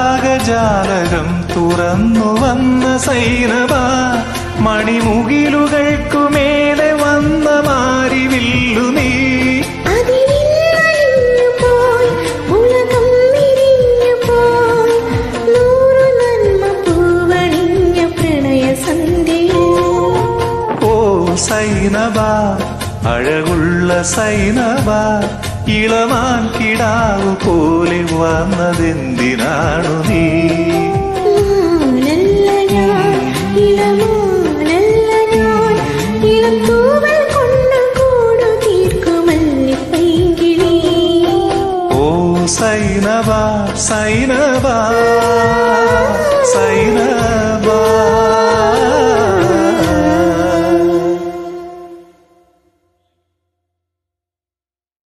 രാഗജാലകം തുറന്നു വന്ന സൈനബ മണിമുകിലുകൾക്കു മേലെ വന്ന മാരിവില്ലു നീ അതിരിന്നലിഞ്ഞു പോയി ഉലകം വിരിഞ്ഞു പോയി നൂറു നന്മ പൂവണിഞ്ഞ പ്രണയ സന്ധ്യയിൽ ഓ സൈനബ അഴകുള്ള സൈനബ ഇളമാൻ കിടാവ് പോലെ വന്നതെന്തിനാണു നീ മാനല്ല ഞാൻ ഇളമാനല്ല ഞാൻ ഇളം തൂവൽ കൊണ്ട് കൂടു തീർക്കുമല്ലിപ്പൈങ്കിളി ഓ സൈനബ സൈനബ സൈനബ